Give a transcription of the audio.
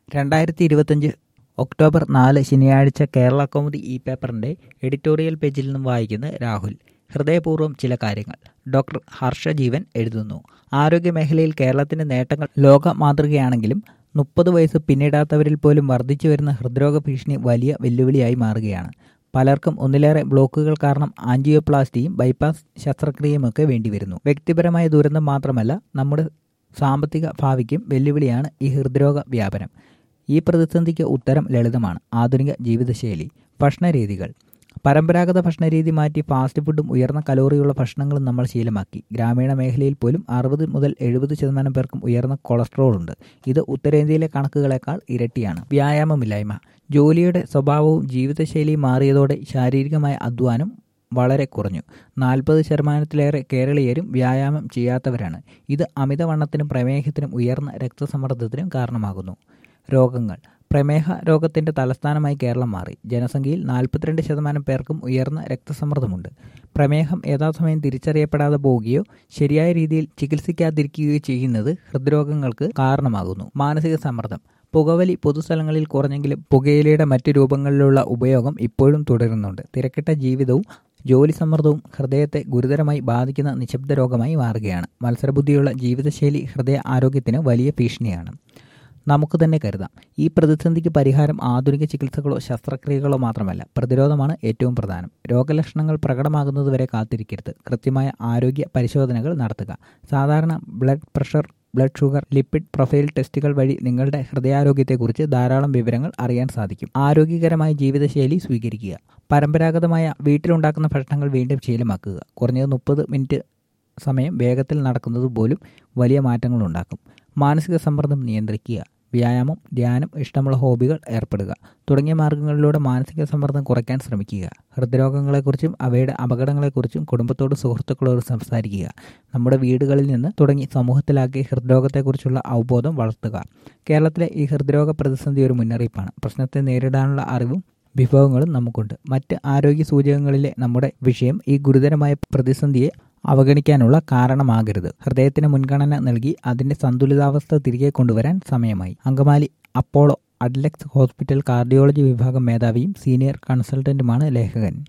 രണ്ടായിരത്തി ഇരുപത്തഞ്ച് ഒക്ടോബർ നാല് ശനിയാഴ്ച കേരള കൗമുദി ഇ പേപ്പറിൻ്റെ എഡിറ്റോറിയൽ പേജിൽ നിന്നും വായിക്കുന്ന രാഹുൽ ഹൃദയപൂർവ്വം ചില കാര്യങ്ങൾ ഡോക്ടർ ഹർഷജീവൻ എഴുതുന്നു ആരോഗ്യമേഖലയിൽ കേരളത്തിൻ്റെ നേട്ടങ്ങൾ ലോക മാതൃകയാണെങ്കിലും മുപ്പത് വയസ്സ് പിന്നിടാത്തവരിൽ പോലും വർദ്ധിച്ചു വരുന്ന ഹൃദ്രോഗ ഭീഷണി വലിയ വെല്ലുവിളിയായി മാറുകയാണ് പലർക്കും ഒന്നിലേറെ ബ്ലോക്കുകൾ കാരണം ആൻജിയോപ്ലാസ്റ്റിയും ബൈപ്പാസ് ശസ്ത്രക്രിയയുമൊക്കെ വേണ്ടിവരുന്നു വ്യക്തിപരമായ ദുരന്തം മാത്രമല്ല നമ്മുടെ സാമ്പത്തിക ഭാവിക്കും വെല്ലുവിളിയാണ് ഈ ഹൃദ്രോഗ വ്യാപനം ഈ പ്രതിസന്ധിക്ക് ഉത്തരം ലളിതമാണ് ആധുനിക ജീവിതശൈലി ഭക്ഷണരീതികൾ പരമ്പരാഗത ഭക്ഷണരീതി മാറ്റി ഫാസ്റ്റ് ഫുഡും ഉയർന്ന കലോറിയുള്ള ഭക്ഷണങ്ങളും നമ്മൾ ശീലമാക്കി ഗ്രാമീണ മേഖലയിൽ പോലും അറുപത് മുതൽ എഴുപത് ശതമാനം പേർക്കും ഉയർന്ന കൊളസ്ട്രോൾ ഉണ്ട് ഇത് ഉത്തരേന്ത്യയിലെ കണക്കുകളെക്കാൾ ഇരട്ടിയാണ് വ്യായാമമില്ലായ്മ ജോലിയുടെ സ്വഭാവവും ജീവിതശൈലിയും മാറിയതോടെ ശാരീരികമായ അധ്വാനം വളരെ കുറഞ്ഞു നാൽപ്പത് ശതമാനത്തിലേറെ കേരളീയരും വ്യായാമം ചെയ്യാത്തവരാണ് ഇത് അമിതവണ്ണത്തിനും പ്രമേഹത്തിനും ഉയർന്ന രക്തസമ്മർദ്ദത്തിനും കാരണമാകുന്നു രോഗങ്ങൾ പ്രമേഹ രോഗത്തിന്റെ തലസ്ഥാനമായി കേരളം മാറി ജനസംഖ്യയിൽ നാൽപ്പത്തിരണ്ട് ശതമാനം പേർക്കും ഉയർന്ന രക്തസമ്മർദ്ദമുണ്ട് പ്രമേഹം യഥാസമയം തിരിച്ചറിയപ്പെടാതെ പോവുകയോ ശരിയായ രീതിയിൽ ചികിത്സിക്കാതിരിക്കുകയോ ചെയ്യുന്നത് ഹൃദ്രോഗങ്ങൾക്ക് കാരണമാകുന്നു മാനസിക സമ്മർദ്ദം പുകവലി പൊതുസ്ഥലങ്ങളിൽ കുറഞ്ഞെങ്കിലും പുകയിലയുടെ മറ്റു രൂപങ്ങളിലുള്ള ഉപയോഗം ഇപ്പോഴും തുടരുന്നുണ്ട് തിരക്കിട്ട ജീവിതവും ജോലി സമ്മർദ്ദവും ഹൃദയത്തെ ഗുരുതരമായി ബാധിക്കുന്ന നിശബ്ദ രോഗമായി മാറുകയാണ് മത്സരബുദ്ധിയുള്ള ജീവിതശൈലി ഹൃദയ ആരോഗ്യത്തിന് വലിയ ഭീഷണിയാണ് നമുക്ക് തന്നെ കരുതാം ഈ പ്രതിസന്ധിക്ക് പരിഹാരം ആധുനിക ചികിത്സകളോ ശസ്ത്രക്രിയകളോ മാത്രമല്ല പ്രതിരോധമാണ് ഏറ്റവും പ്രധാനം രോഗലക്ഷണങ്ങൾ പ്രകടമാകുന്നതുവരെ കാത്തിരിക്കരുത് കൃത്യമായ ആരോഗ്യ പരിശോധനകൾ നടത്തുക സാധാരണ blood pressure blood sugar lipid profile ടെസ്റ്റുകൾ വഴി നിങ്ങളുടെ ഹൃദയാരോഗ്യത്തെക്കുറിച്ച് ധാരാളം വിവരങ്ങൾ അറിയാൻ സാധിക്കും ആരോഗ്യകരമായ ജീവിതശൈലി സ്വീകരിക്കുക പരമ്പരാഗതമായ വീട്ടിലുണ്ടാക്കുന്ന ഭക്ഷണങ്ങൾ വീണ്ടും ശീലമാക്കുക കുറഞ്ഞത് മുപ്പത് മിനിറ്റ് സമയം വേഗത്തിൽ നടക്കുന്നത് പോലും വലിയ മാറ്റങ്ങൾ ഉണ്ടാക്കും മാനസിക സമ്മർദ്ദം നിയന്ത്രിക്കുക വ്യായാമം ധ്യാനം ഇഷ്ടമുള്ള ഹോബികൾ ഏർപ്പെടുക തുടങ്ങിയ മാർഗങ്ങളിലൂടെ മാനസിക സമ്മർദ്ദം കുറയ്ക്കാൻ ശ്രമിക്കുക ഹൃദ്രോഗങ്ങളെക്കുറിച്ചും അവയുടെ അപകടങ്ങളെക്കുറിച്ചും കുടുംബത്തോട് സുഹൃത്തുക്കളോട് സംസാരിക്കുക നമ്മുടെ വീടുകളിൽ നിന്ന് തുടങ്ങി സമൂഹത്തിലാക്കി ഹൃദ്രോഗത്തെക്കുറിച്ചുള്ള അവബോധം വളർത്തുക കേരളത്തിലെ ഈ ഹൃദ്രോഗ പ്രതിസന്ധി ഒരു മുന്നറിയിപ്പാണ് പ്രശ്നത്തെ നേരിടാനുള്ള അറിവും വിഭവങ്ങളും നമുക്കുണ്ട് മറ്റ് ആരോഗ്യ സൂചകങ്ങളിലെ നമ്മുടെ വിഷയം ഈ ഗുരുതരമായ പ്രതിസന്ധിയെ അവഗണിക്കാനുള്ള കാരണമാകരുത് ഹൃദയത്തിന് മുൻഗണന നൽകി അതിന്റെ സന്തുലിതാവസ്ഥ തിരികെ കൊണ്ടുവരാൻ സമയമായി Angamaly Apollo Adlux hospital cardiology വിഭാഗം മേധാവിയും സീനിയർ കൺസൾട്ടന്റുമാണ് ലേഖകൻ